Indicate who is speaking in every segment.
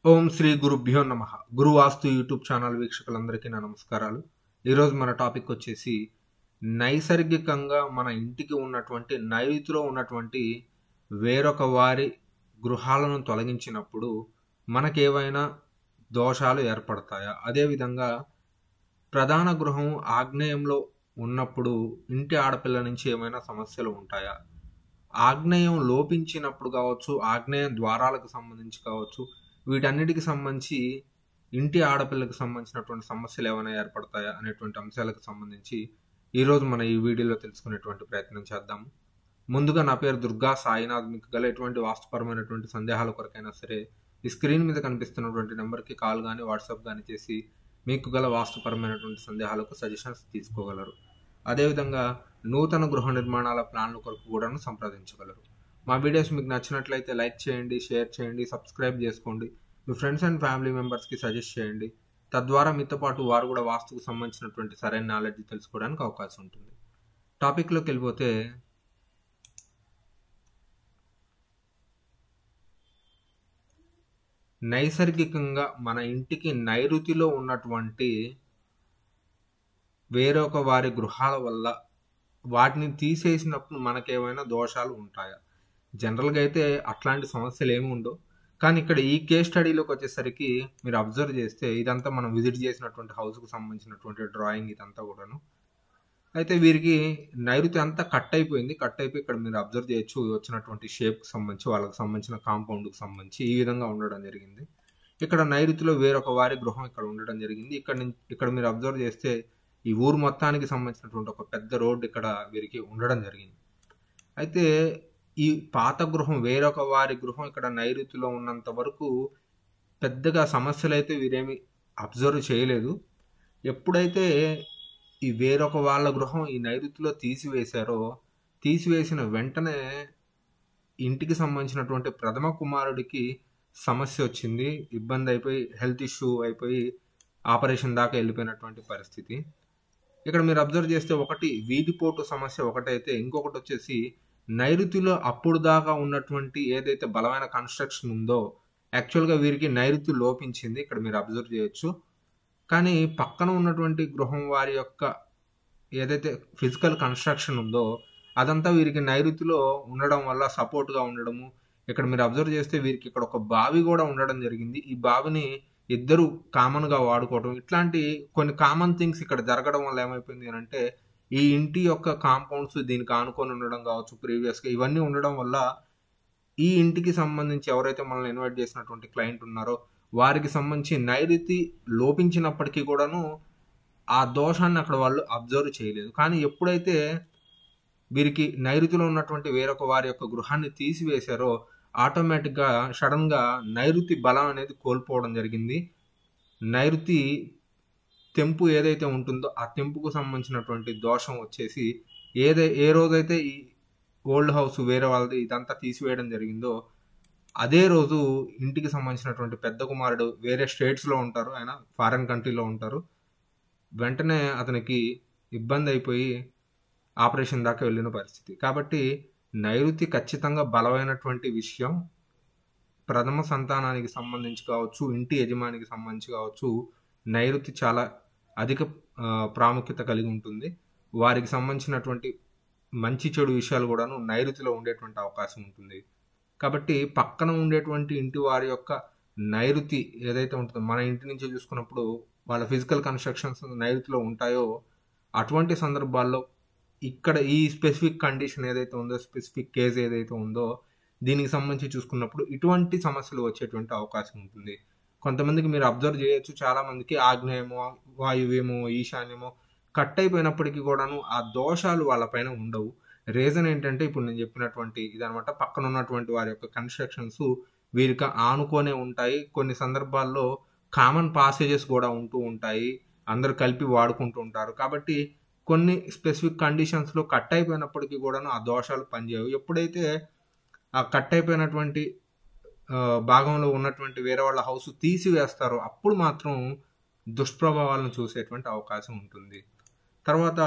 Speaker 1: ఓం శ్రీ గురుభ్యో నమ గురు వాస్తు YouTube channel వీక్షకులందరికీ నా నమస్కారాలు ఈరోజు మన టాపిక్ వచ్చేసి నైసర్గికంగా మన ఇంటికి ఉన్నటువంటి నైరుతిలో ఉన్నటువంటి వేరొక వారి గృహాలను తొలగించినప్పుడు మనకేవైనా దోషాలు ఏర్పడతాయా అదేవిధంగా ప్రధాన గృహం ఆగ్నేయంలో ఉన్నప్పుడు ఇంటి ఆడపిల్ల నుంచి ఏమైనా సమస్యలు ఉంటాయా ఆగ్నేయం లోపించినప్పుడు కావచ్చు ఆగ్నేయ ద్వారాలకు సంబంధించి కావచ్చు వీటన్నిటికి సంబంధించి ఇంటి ఆడపిల్లకు సంబంధించినటువంటి సమస్యలు ఏమైనా ఏర్పడతాయా అనేటువంటి అంశాలకు సంబంధించి ఈరోజు మన ఈ వీడియోలో తెలుసుకునేటువంటి ప్రయత్నం చేద్దాము ముందుగా నా పేరు దుర్గా సాయినాథ్ మీకు గల ఎటువంటి వాస్తుపరమైనటువంటి సందేహాల కొరకైనా సరే ఈ స్క్రీన్ మీద కనిపిస్తున్నటువంటి నెంబర్కి కాల్ కానీ వాట్సాప్ కానీ చేసి మీకు గల వాస్తుపరమైనటువంటి సందేహాలకు సజెషన్స్ తీసుకోగలరు అదేవిధంగా నూతన గృహ నిర్మాణాల ప్లాన్ల కొరకు కూడాను సంప్రదించగలరు మా వీడియోస్ మీకు నచ్చినట్లయితే లైక్ చేయండి షేర్ చేయండి సబ్స్క్రైబ్ చేసుకోండి మీ ఫ్రెండ్స్ అండ్ ఫ్యామిలీ మెంబర్స్కి సజెస్ట్ చేయండి తద్వారా మీతో పాటు వారు కూడా వాస్తుకు సంబంధించినటువంటి సరైన నాలెడ్జ్ తెలుసుకోవడానికి అవకాశం ఉంటుంది టాపిక్లోకి వెళ్ళిపోతే నైసర్గికంగా మన ఇంటికి నైరుతిలో ఉన్నటువంటి వేరొక వారి గృహాల వల్ల వాటిని తీసేసినప్పుడు మనకేమైనా దోషాలు ఉంటాయా జనరల్గా అయితే అట్లాంటి సమస్యలు ఏమి ఉండవు కానీ ఇక్కడ ఈ కేస్ స్టడీలోకి వచ్చేసరికి మీరు అబ్జర్వ్ చేస్తే ఇదంతా మనం విజిట్ చేసినటువంటి హౌస్కు సంబంధించినటువంటి డ్రాయింగ్ ఇదంతా కూడాను అయితే వీరికి నైరుతి అంతా కట్ అయిపోయింది కట్ అయిపోయి ఇక్కడ మీరు అబ్జర్వ్ చేయొచ్చు వచ్చినటువంటి షేప్కి సంబంధించి వాళ్ళకి సంబంధించిన కాంపౌండ్కి సంబంధించి ఈ విధంగా ఉండడం జరిగింది ఇక్కడ నైరుతిలో వేరొక వారి గృహం ఇక్కడ ఉండడం జరిగింది ఇక్కడ నుంచి ఇక్కడ మీరు అబ్జర్వ్ చేస్తే ఈ ఊరు మొత్తానికి సంబంధించినటువంటి ఒక పెద్ద రోడ్డు ఇక్కడ వీరికి ఉండడం జరిగింది అయితే ఈ పాత గృహం వేరొక వారి గృహం ఇక్కడ నైరుతిలో ఉన్నంత వరకు పెద్దగా సమస్యలు అయితే వీరేమి అబ్జర్వ్ చేయలేదు ఎప్పుడైతే ఈ వేరొక వాళ్ళ గృహం ఈ నైరుతిలో తీసివేశారో తీసివేసిన వెంటనే ఇంటికి సంబంధించినటువంటి ప్రథమ కుమారుడికి సమస్య వచ్చింది ఇబ్బంది అయిపోయి హెల్త్ ఇష్యూ అయిపోయి ఆపరేషన్ దాకా వెళ్ళిపోయినటువంటి పరిస్థితి ఇక్కడ మీరు అబ్జర్వ్ చేస్తే ఒకటి వీధిపోటు సమస్య ఒకటైతే ఇంకొకటి వచ్చేసి నైరుతిలో అప్పుడు దాకా ఉన్నటువంటి ఏదైతే బలమైన కన్స్ట్రక్షన్ ఉందో యాక్చువల్గా వీరికి నైరుతి లోపించింది ఇక్కడ మీరు అబ్జర్వ్ చేయొచ్చు కానీ పక్కన ఉన్నటువంటి గృహం వారి యొక్క ఏదైతే ఫిజికల్ కన్స్ట్రక్షన్ ఉందో అదంతా వీరికి నైరుతిలో ఉండడం వల్ల సపోర్ట్గా ఉండడము ఇక్కడ మీరు అబ్జర్వ్ చేస్తే వీరికి ఇక్కడ ఒక బావి కూడా ఉండడం జరిగింది ఈ బావిని ఇద్దరు కామన్గా వాడుకోవడం ఇట్లాంటి కొన్ని కామన్ థింగ్స్ ఇక్కడ జరగడం వల్ల ఏమైపోయింది అని అంటే ఈ ఇంటి యొక్క కాంపౌండ్స్ దీనికి ఆనుకొని ఉండడం కావచ్చు ప్రీవియస్గా ఇవన్నీ ఉండడం వల్ల ఈ ఇంటికి సంబంధించి ఎవరైతే మనల్ని ఇన్వైట్ చేసినటువంటి క్లయింట్ ఉన్నారో వారికి సంబంధించి నైరుతి లోపించినప్పటికీ కూడాను ఆ దోషాన్ని అక్కడ వాళ్ళు అబ్జర్వ్ చేయలేదు కానీ ఎప్పుడైతే వీరికి నైరుతిలో ఉన్నటువంటి వేరొక వారి యొక్క గృహాన్ని తీసివేశారో ఆటోమేటిక్గా సడన్గా నైరుతి బలం అనేది కోల్పోవడం జరిగింది నైరుతి తెంపు ఏదైతే ఉంటుందో ఆ తెంపుకు సంబంధించినటువంటి దోషం వచ్చేసి ఏదై ఏ రోజైతే ఈ ఓల్డ్ హౌస్ వేరే వాళ్ళది ఇదంతా తీసివేయడం జరిగిందో అదే రోజు ఇంటికి సంబంధించినటువంటి పెద్ద కుమారుడు వేరే స్టేట్స్లో ఉంటారు ఆయన ఫారెన్ కంట్రీలో ఉంటారు వెంటనే అతనికి ఇబ్బంది అయిపోయి ఆపరేషన్ దాకా వెళ్ళిన పరిస్థితి కాబట్టి నైరుతి ఖచ్చితంగా బలమైనటువంటి విషయం ప్రథమ సంతానానికి సంబంధించి కావచ్చు ఇంటి యజమానికి సంబంధించి కావచ్చు నైరుతి చాలా అధిక ప్రాముఖ్యత కలిగి ఉంటుంది వారికి సంబంధించినటువంటి మంచి చెడు విషయాలు కూడాను నైరుతిలో ఉండేటువంటి అవకాశం ఉంటుంది కాబట్టి పక్కన ఉండేటువంటి ఇంటి వారి యొక్క నైరుతి ఏదైతే ఉంటుందో మన ఇంటి నుంచి చూసుకున్నప్పుడు వాళ్ళ ఫిజికల్ కన్స్ట్రక్షన్స్ నైరుతిలో ఉంటాయో అటువంటి సందర్భాల్లో ఇక్కడ ఈ స్పెసిఫిక్ కండిషన్ ఏదైతే ఉందో స్పెసిఫిక్ కేజ్ ఏదైతే ఉందో దీనికి సంబంధించి చూసుకున్నప్పుడు ఇటువంటి సమస్యలు వచ్చేటువంటి అవకాశం ఉంటుంది కొంతమందికి మీరు అబ్జర్వ్ చేయొచ్చు చాలా మందికి ఆగ్నేయమో వాయువ్యమో ఈశాన్యమో కట్ అయిపోయినప్పటికీ కూడాను ఆ దోషాలు వాళ్ళపైన ఉండవు రీజన్ ఏంటంటే ఇప్పుడు నేను చెప్పినటువంటి ఇదనమాట పక్కన ఉన్నటువంటి వారి యొక్క కన్స్ట్రక్షన్స్ వీరికి ఆనుకొనే ఉంటాయి కొన్ని సందర్భాల్లో కామన్ పాసేజెస్ కూడా ఉంటూ ఉంటాయి అందరు కలిపి వాడుకుంటూ ఉంటారు కాబట్టి కొన్ని స్పెసిఫిక్ కండిషన్స్లో కట్ అయిపోయినప్పటికీ కూడాను ఆ దోషాలు పనిచేయవు ఎప్పుడైతే ఆ కట్ అయిపోయినటువంటి భాగంలో ఉన్నటువంటి వేరే వాళ్ళ హౌస్ తీసివేస్తారో అప్పుడు మాత్రం దుష్ప్రభావాలను చూసేటువంటి అవకాశం ఉంటుంది తర్వాత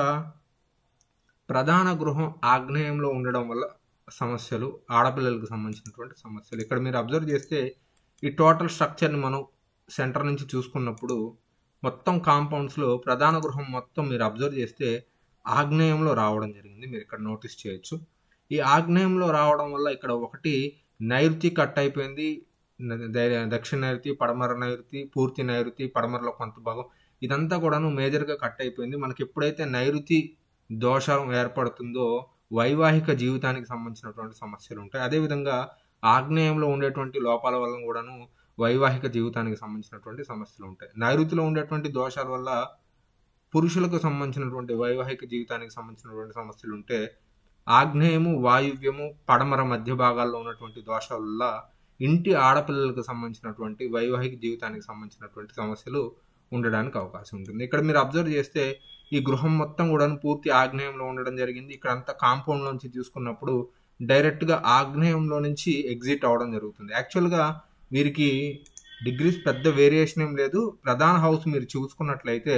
Speaker 1: ప్రధాన గృహం ఆగ్నేయంలో ఉండడం వల్ల సమస్యలు ఆడపిల్లలకు సంబంధించినటువంటి సమస్యలు ఇక్కడ మీరు అబ్జర్వ్ చేస్తే ఈ టోటల్ స్ట్రక్చర్ని మనం సెంటర్ నుంచి చూసుకున్నప్పుడు మొత్తం కాంపౌండ్స్లో ప్రధాన గృహం మొత్తం మీరు అబ్జర్వ్ చేస్తే ఆగ్నేయంలో రావడం జరిగింది మీరు ఇక్కడ నోటీస్ చేయొచ్చు ఈ ఆగ్నేయంలో రావడం వల్ల ఇక్కడ ఒకటి నైరుతి కట్ అయిపోయింది న- ద- దక్షిణ నైరుతి పడమర నైరుతి పూర్తి నైరుతి పడమరలో కొంత భాగం ఇదంతా కూడాను మేజర్గా కట్ అయిపోయింది మనకి ఎప్పుడైతే నైరుతి దోషం ఏర్పడుతుందో వైవాహిక జీవితానికి సంబంధించినటువంటి సమస్యలు ఉంటాయి అదేవిధంగా ఆగ్నేయంలో ఉండేటువంటి లోపాల వల్ల కూడాను వైవాహిక జీవితానికి సంబంధించినటువంటి సమస్యలు ఉంటాయి నైరుతిలో ఉండేటువంటి దోషాల వల్ల పురుషులకు సంబంధించినటువంటి వైవాహిక జీవితానికి సంబంధించినటువంటి సమస్యలు ఉంటే ఆగ్నేయము వాయువ్యము పడమర మధ్య భాగాల్లో ఉన్నటువంటి దోషాల వల్ల ఇంటి ఆడపిల్లలకు సంబంధించినటువంటి వైవాహిక జీవితానికి సంబంధించినటువంటి సమస్యలు ఉండడానికి అవకాశం ఉంటుంది ఇక్కడ మీరు అబ్జర్వ్ చేస్తే ఈ గృహం మొత్తం కూడా పూర్తి ఆగ్నేయంలో ఉండడం జరిగింది ఇక్కడ అంతా కాంపౌండ్ నుంచి చూసుకున్నప్పుడు డైరెక్ట్గా ఆగ్నేయంలో నుంచి ఎగ్జిట్ అవడం జరుగుతుంది యాక్చువల్గా వీరికి డిగ్రీస్ పెద్ద వేరియేషన్ ఏం లేదు ప్రధాన హౌస్ మీరు చూసుకున్నట్లయితే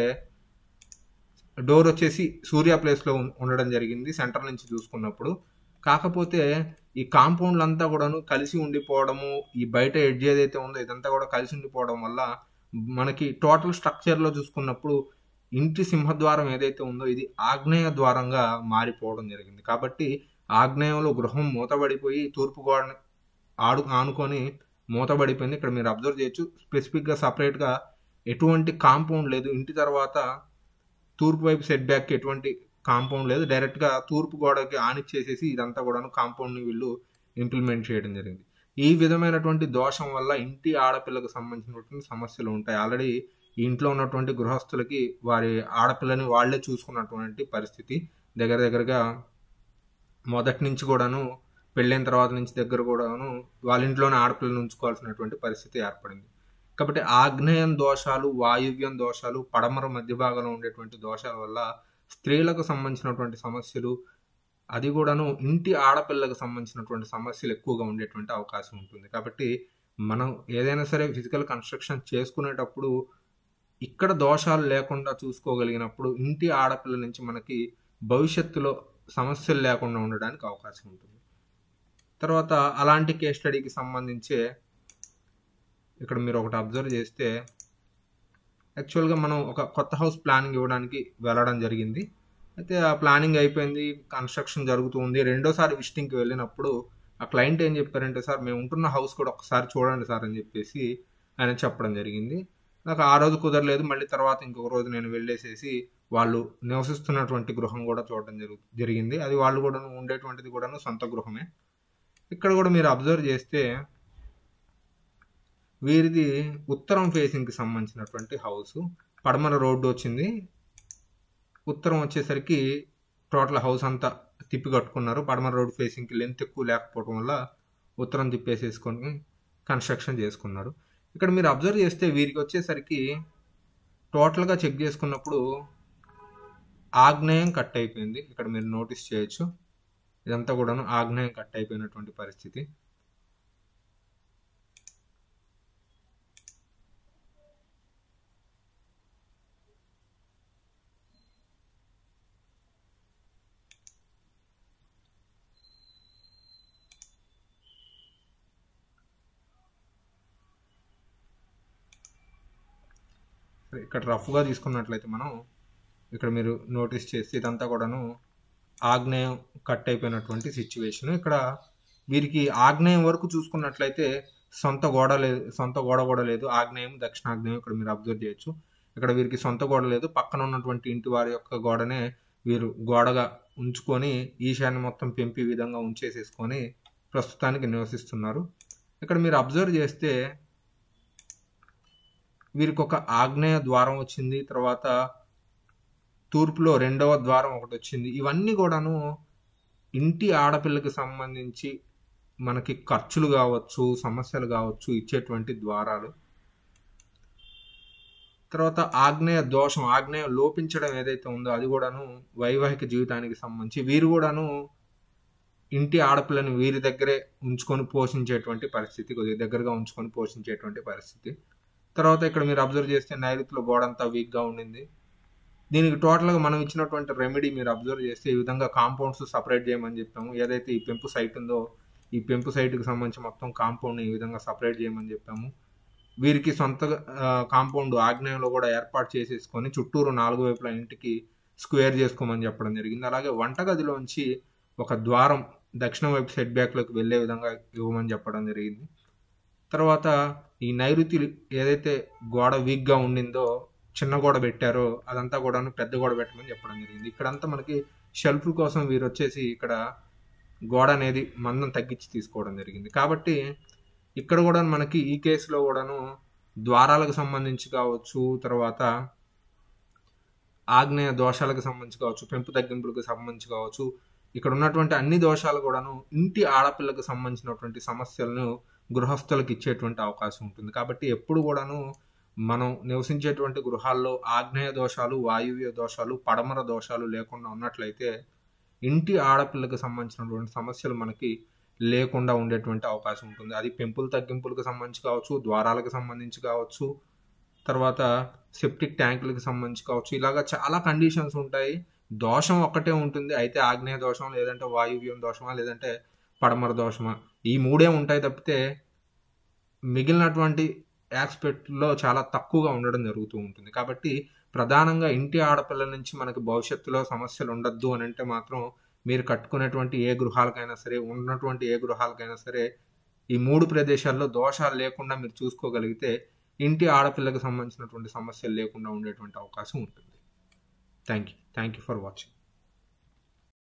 Speaker 1: డోర్ వచ్చేసి సూర్య ప్లేస్లో ఉం- ఉండడం జరిగింది సెంటర్ నుంచి చూసుకున్నప్పుడు కాకపోతే ఈ కాంపౌండ్లు అంతా కూడాను కలిసి ఉండిపోవడము ఈ బయట ఎడ్జ్ ఏదైతే ఉందో ఇదంతా కూడా కలిసి ఉండిపోవడం వల్ల మనకి టోటల్ స్ట్రక్చర్లో చూసుకున్నప్పుడు ఇంటి సింహద్వారం ఏదైతే ఉందో ఇది ఆగ్నేయ ద్వారంగా మారిపోవడం జరిగింది కాబట్టి ఆగ్నేయంలో గృహం మూతబడిపోయి తూర్పు గోడ ఆడు ఆనుకొని మూతబడిపోయింది ఇక్కడ మీరు అబ్జర్వ్ చేయొచ్చు స్పెసిఫిక్గా సపరేట్గా ఎటువంటి కాంపౌండ్ లేదు ఇంటి తర్వాత తూర్పు వైపు సెట్ బ్యాక్ ఎటువంటి కాంపౌండ్ లేదు డైరెక్ట్గా తూర్పు గోడకి ఆనిచ్చేసేసి ఇదంతా కూడాను కాంపౌండ్ని వీళ్ళు ఇంప్లిమెంట్ చేయడం జరిగింది ఈ విధమైనటువంటి దోషం వల్ల ఇంటి ఆడపిల్లకు సంబంధించినటువంటి సమస్యలు ఉంటాయి ఆల్రెడీ ఇంట్లో ఉన్నటువంటి గృహస్థులకి వారి ఆడపిల్లని వాళ్ళే చూసుకున్నటువంటి పరిస్థితి దగ్గర దగ్గరగా మొదటి నుంచి కూడాను పెళ్ళైన తర్వాత నుంచి దగ్గర కూడాను వాళ్ళ ఇంట్లోనే ఆడపిల్లని ఉంచుకోవాల్సినటువంటి పరిస్థితి ఏర్పడింది కాబట్టి ఆగ్నేయం దోషాలు వాయువ్యం దోషాలు పడమర మధ్య భాగంలో ఉండేటువంటి దోషాల వల్ల స్త్రీలకు సంబంధించినటువంటి సమస్యలు అది కూడాను ఇంటి ఆడపిల్లకు సంబంధించినటువంటి సమస్యలు ఎక్కువగా ఉండేటువంటి అవకాశం ఉంటుంది కాబట్టి మనం ఏదైనా సరే ఫిజికల్ కన్స్ట్రక్షన్ చేసుకునేటప్పుడు ఇక్కడ దోషాలు లేకుండా చూసుకోగలిగినప్పుడు ఇంటి ఆడపిల్ల నుంచి మనకి భవిష్యత్తులో సమస్యలు లేకుండా ఉండడానికి అవకాశం ఉంటుంది తర్వాత అలాంటి కేస్ స్టడీకి సంబంధించే ఇక్కడ మీరు ఒకటి అబ్జర్వ్ చేస్తే యాక్చువల్గా మనం ఒక కొత్త హౌస్ ప్లానింగ్ ఇవ్వడానికి వెళ్ళడం జరిగింది అయితే ఆ ప్లానింగ్ అయిపోయింది కన్స్ట్రక్షన్ జరుగుతుంది రెండోసారి విజిటింగ్కి వెళ్ళినప్పుడు ఆ క్లయింట్ ఏం చెప్పారంటే సార్ మేము ఉంటున్న హౌస్ కూడా ఒకసారి చూడండి సార్ అని చెప్పేసి ఆయన చెప్పడం జరిగింది నాకు ఆ రోజు కుదరలేదు మళ్ళీ తర్వాత ఇంకొక రోజు నేను వెళ్ళేసేసి వాళ్ళు నివసిస్తున్నటువంటి గృహం కూడా చూడడం జరుగు జరిగింది అది వాళ్ళు కూడా ఉండేటువంటిది కూడాను సొంత గృహమే ఇక్కడ కూడా మీరు అబ్జర్వ్ చేస్తే వీరిది ఉత్తరం ఫేసింగ్కి సంబంధించినటువంటి హౌస్ పడమర రోడ్డు వచ్చింది ఉత్తరం వచ్చేసరికి టోటల్ హౌస్ అంతా తిప్పి కట్టుకున్నారు పడమర రోడ్ ఫేసింగ్కి లెంత్ ఎక్కువ లేకపోవడం వల్ల ఉత్తరం తిప్పేసేసుకొని కన్స్ట్రక్షన్ చేసుకున్నారు ఇక్కడ మీరు అబ్జర్వ్ చేస్తే వీరికి వచ్చేసరికి టోటల్గా చెక్ చేసుకున్నప్పుడు ఆగ్నేయం కట్ అయిపోయింది ఇక్కడ మీరు నోటీస్ చేయొచ్చు ఇదంతా కూడాను ఆగ్నేయం కట్ అయిపోయినటువంటి పరిస్థితి ఇక్కడ రఫ్గా తీసుకున్నట్లయితే మనం ఇక్కడ మీరు నోటీస్ చేస్తే ఇదంతా కూడాను ఆగ్నేయం కట్ అయిపోయినటువంటి సిచ్యువేషన్ ఇక్కడ వీరికి ఆగ్నేయం వరకు చూసుకున్నట్లయితే సొంత గోడ లేదు సొంత గోడ కూడా లేదు ఆగ్నేయం దక్షిణాగ్నేయం ఇక్కడ మీరు అబ్జర్వ్ చేయొచ్చు ఇక్కడ వీరికి సొంత గోడ లేదు పక్కన ఉన్నటువంటి ఇంటి వారి యొక్క గోడనే వీరు గోడగా ఉంచుకొని ఈశాన్య మొత్తం పెంపి ఈ విధంగా ఉంచేసేసుకొని ప్రస్తుతానికి నివసిస్తున్నారు ఇక్కడ మీరు అబ్జర్వ్ చేస్తే వీరికి ఒక ఆగ్నేయ ద్వారం వచ్చింది తర్వాత తూర్పులో రెండవ ద్వారం ఒకటి వచ్చింది ఇవన్నీ కూడాను ఇంటి ఆడపిల్లకి సంబంధించి మనకి ఖర్చులు కావచ్చు సమస్యలు కావచ్చు ఇచ్చేటువంటి ద్వారాలు తర్వాత ఆగ్నేయ దోషం ఆగ్నేయ లోపించడం ఏదైతే ఉందో అది కూడాను వైవాహిక జీవితానికి సంబంధించి వీరు కూడాను ఇంటి ఆడపిల్లని వీరి దగ్గరే ఉంచుకొని పోషించేటువంటి పరిస్థితి కొద్దిగా దగ్గరగా ఉంచుకొని పోషించేటువంటి పరిస్థితి తర్వాత ఇక్కడ మీరు అబ్జర్వ్ చేస్తే నైరుతిలో గోడ అంతా వీక్గా ఉండింది దీనికి టోటల్గా మనం ఇచ్చినటువంటి రెమెడీ మీరు అబ్జర్వ్ చేస్తే ఈ విధంగా కాంపౌండ్స్ సపరేట్ చేయమని చెప్పాము ఏదైతే ఈ పెంపు సైట్ ఉందో ఈ పెంపు సైట్కి సంబంధించి మొత్తం కాంపౌండ్ ఈ విధంగా సపరేట్ చేయమని చెప్పాము వీరికి సొంత కాంపౌండ్ ఆగ్నేయంలో కూడా ఏర్పాటు చేసేసుకొని చుట్టూరు నాలుగు వైపుల ఇంటికి స్క్వేర్ చేసుకోమని చెప్పడం జరిగింది అలాగే వంటగదిలోంచి ఒక ద్వారం దక్షిణ వైపు సెట్ బ్యాక్లోకి వెళ్ళే విధంగా ఇవ్వమని చెప్పడం జరిగింది తర్వాత ఈ నైరుతి ఏదైతే గోడ వీక్గా ఉండిందో చిన్న గోడ పెట్టారో అదంతా కూడా పెద్ద గోడ పెట్టమని చెప్పడం జరిగింది ఇక్కడంతా మనకి షెల్ఫ్ కోసం వీరు వచ్చేసి ఇక్కడ గోడ అనేది మందం తగ్గించి తీసుకోవడం జరిగింది కాబట్టి ఇక్కడ కూడా మనకి ఈ కేసులో కూడాను ద్వారాలకు సంబంధించి కావచ్చు తర్వాత ఆగ్నేయ దోషాలకు సంబంధించి కావచ్చు పెంపు తగ్గింపులకు సంబంధించి కావచ్చు ఇక్కడ ఉన్నటువంటి అన్ని దోషాలు కూడాను ఇంటి ఆడపిల్లకు సంబంధించినటువంటి సమస్యలను గృహస్థులకు ఇచ్చేటువంటి అవకాశం ఉంటుంది కాబట్టి ఎప్పుడు కూడాను మనం నివసించేటువంటి గృహాల్లో ఆగ్నేయ దోషాలు వాయువ్య దోషాలు పడమర దోషాలు లేకుండా ఉన్నట్లయితే ఇంటి ఆడపిల్లకు సంబంధించినటువంటి సమస్యలు మనకి లేకుండా ఉండేటువంటి అవకాశం ఉంటుంది అది పెంపులు తగ్గింపులకు సంబంధించి కావచ్చు ద్వారాలకు సంబంధించి కావచ్చు తర్వాత సెప్టిక్ ట్యాంకులకు సంబంధించి కావచ్చు ఇలాగా చాలా కండిషన్స్ ఉంటాయి దోషం ఒక్కటే ఉంటుంది అయితే ఆగ్నేయ దోషం లేదంటే వాయువ్యం దోషమా లేదంటే పడమర దోషమా ఈ మూడే ఉంటాయి తప్పితే మిగిలినటువంటి ఆస్పెక్ట్లో చాలా తక్కువగా ఉండడం జరుగుతూ ఉంటుంది కాబట్టి ప్రధానంగా ఇంటి ఆడపిల్లల నుంచి మనకి భవిష్యత్తులో సమస్యలు ఉండద్దు అని అంటే మాత్రం మీరు కట్టుకునేటువంటి ఏ గృహాలకైనా సరే ఉన్నటువంటి ఏ గృహాలకైనా సరే ఈ మూడు ప్రదేశాల్లో దోషాలు లేకుండా మీరు చూసుకోగలిగితే ఇంటి ఆడపిల్లకు సంబంధించినటువంటి సమస్యలు లేకుండా ఉండేటువంటి అవకాశం ఉంటుంది thank you thank you for watching